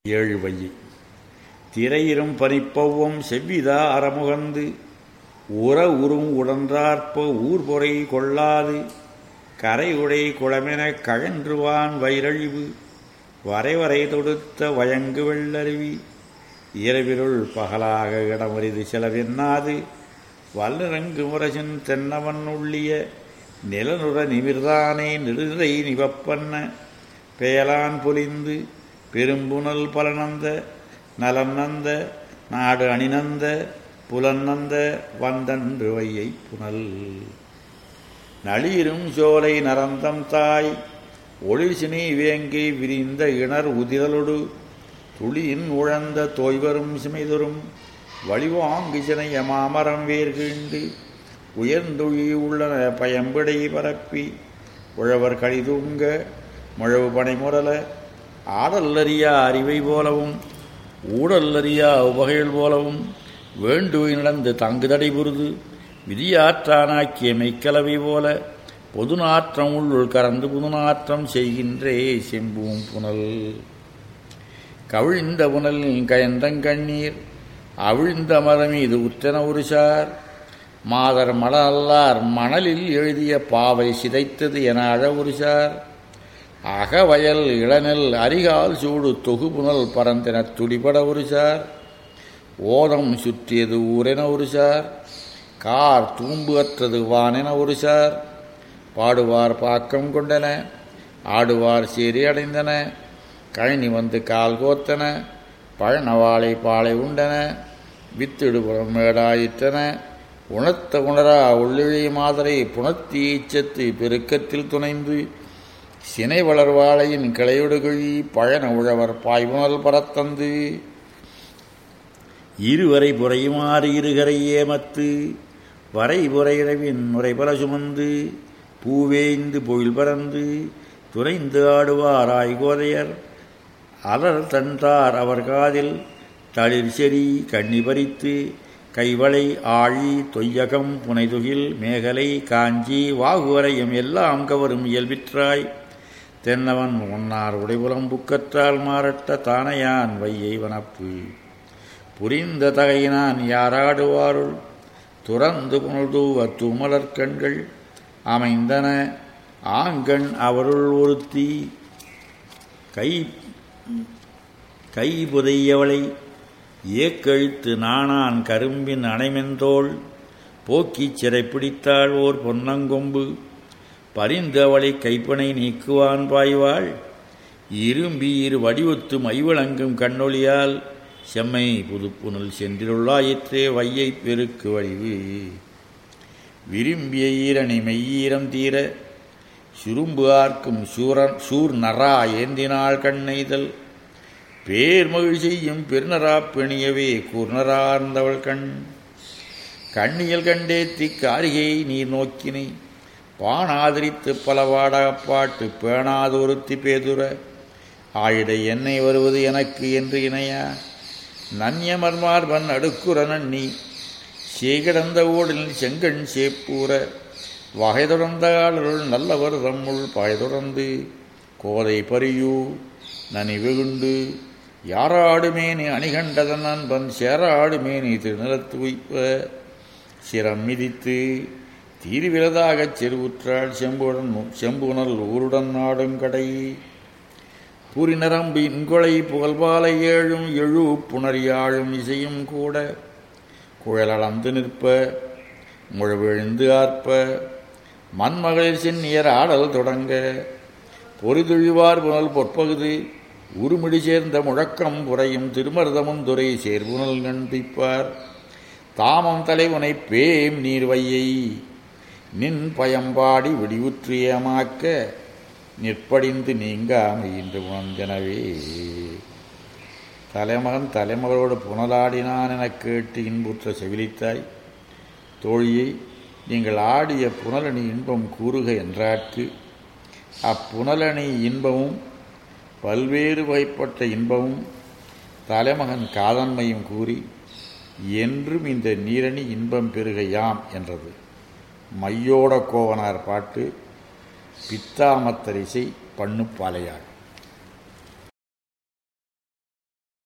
ஏழு வையை திரையிரும் பனிப்பௌவம் செவ்விதா அறமுகந்து உற உறும் உடன்றார்ப்ப ஊர்பொறை கொள்ளாது கரை உடை குளமெனக் கழன்றுவான் வைரழிவு வரைவரை தொடுத்த வயங்கு வெள்ளருவி இரவிருள் பகலாக இடமறிது செலவென்னாது வல்லரங்கு முரசின் தென்னவன் உள்ளிய நிலனுற நிமிர்தானே நெடுநிறை நிவப்பன்ன பேலான் பொலிந்து பெரும்புணல் பலனந்த நலம் நந்த நாடு அணிநந்த புலநந்த வந்தன்று வையை புனல் நளிரும் சோலை நரந்தம் தாய் ஒளிசினி வேங்கை விரிந்த இணர் உதிரலொடு துளியின் உழந்த தோய்வரும் சிமைதொரும் வழிவாங்கு சினைய மாமரம் வேர்கீண்டு உயர்ந்துழி உள்ளன பயம்பிடை பரப்பி உழவர் கழிதூங்க முழவு பனைமுரல ஆடல்லறியா அறிவை போலவும் ஊடல்லறியா உவகைகள் போலவும் வேண்டுவை நடந்து தங்குதடை புரிது விதியாற்றானாக்கிய மெய்க்கலவை போல பொதுநாற்றம் உள்ளுள் கறந்து புதுநாற்றம் செய்கின்றே செம்பூம் புனல் கவிழ்ந்த புனல் கயந்தங்கண்ணீர் அவிழ்ந்த மரமீது உத்தன உருசார் மாதர் மலல்லார் மணலில் எழுதிய பாவை சிதைத்தது என அழ உருசார் அகவயல் இளநெல் அரிகால் சூடு தொகுபுணல் பரந்தென துடிபட உருசார் ஓதம் சுற்றியது ஊரென உருசார் கார் தூம்பு அற்றது வானென உருசார் பாடுவார் பாக்கம் கொண்டன ஆடுவார் சேரி அடைந்தன கழனி வந்து கால் கோத்தன பழனவாளை பாலை உண்டன வித்திடுபுறம் மேடாயிற்றன உணர்த்த உணரா உள்ளிழை மாதரை புணர்த்தி ஈச்சத்து பெருக்கத்தில் துணைந்து சினை வளர்வாளையின் கிளையொடுகழி பழன உழவர் பாய்வுணல் பரத்தந்து இருவரை புறையுமாறு இருகரை ஏமத்து வரை புறையிடவின் முறைபல சுமந்து பூவேய்ந்து பொழில் பறந்து துறைந்து ஆடுவார் ஆய்கோதையர் அலர் தன்றார் அவர் காதில் தளிர் செறி கண்ணி பறித்து கைவளை ஆழி தொய்யகம் புனைதுகில் மேகலை காஞ்சி வாகுவரையும் எல்லாம் கவரும் இயல்பிற்றாய் தென்னவன் முன்னார் உடைபுலம் புக்கற்றால் மாறட்ட தானையான் வையை வனப்பு புரிந்த தகையினான் யாராடுவாருள் துறந்து புனல்தூவ தூமலர் கண்கள் அமைந்தன ஆங்கண் அவருள் ஒருத்தி கை கை புதையவளை ஏக்கழித்து நாணான் கரும்பின் அணைமெந்தோள் போக்கிச் சிறைப்பிடித்தாள் ஓர் பொன்னங்கொம்பு பரிந்து அவளை கைப்பனை நீக்குவான் பாய்வாள் இரும்பி இரு வடிவத்து மைவிளங்கும் கண்ணொளியால் செம்மை புதுப்புணல் சென்றிலுள்ளாயிற்றே வையை பெருக்கு வடிவு விரும்பிய ஈரணி மெய்யீரம் தீர சுரும்பு ஆர்க்கும் சூரன் சூர் நரா ஏந்தினாள் கண்ணெய்தல் பேர்மகிழ் செய்யும் பெருநரா பெணியவே கூர்ணரார்ந்தவள் கண் கண்ணியல் கண்டேத்தி காரிகை நீர் நோக்கினை பானாதரித்து பலவாடப்பாட்டு பேணாதொருத்தி பேதுர ஆயிடை என்னை வருவது எனக்கு என்று இணையா நன்யமர்மார்பன் அடுக்குற நன்னி சேகிடந்த ஓடலில் செங்கண் சேப்பூர வகை தொடர்ந்த ஆளருள் நல்லவர் தம்முள் பாய் தொடர்ந்து கோதை பரியு நனி வெகுண்டு யாராடுமேனி அணிகண்டதன் நண்பன் சேராடுமேனி திருநிலத்து வைப்ப சிரம் மிதித்து தீர்விலதாகச் செருவுற்றாள் செம்புடன் செம்புணல் ஊருடன் நாடும் கடை பூரிநரம்பு இன்கொலை புகழ்பாலை ஏழும் எழு புணரியாழும் இசையும் கூட குழலளந்து நிற்ப முழவிழுந்து ஆர்ப்ப மண்மகளிர் சென்னியர் ஆடல் தொடங்க பொறிதுழிவார் புனல் பொற்பகுது உருமிடி சேர்ந்த முழக்கம் புறையும் திருமருதமும் துறை சேர்புணல் கண்டிப்பார் தாமம் தலைவனை பேம் நீர்வையை நின் பயம்பாடி விடிவுற்றியமாக்க நிற்படிந்து நீங்காமை இன்று உணர்ந்தனவே தலைமகன் தலைமகளோடு புனலாடினான் எனக் கேட்டு இன்புற்ற செவிலித்தாய் தோழியை நீங்கள் ஆடிய புனலணி இன்பம் கூறுக என்றாற்கு அப்புனலணி இன்பமும் பல்வேறு வகைப்பட்ட இன்பமும் தலைமகன் காதன்மையும் கூறி என்றும் இந்த நீரணி இன்பம் பெருக யாம் என்றது மையோட கோவனார் பாட்டு பித்தாமத்தரிசை பண்ணுப்பாலையாள்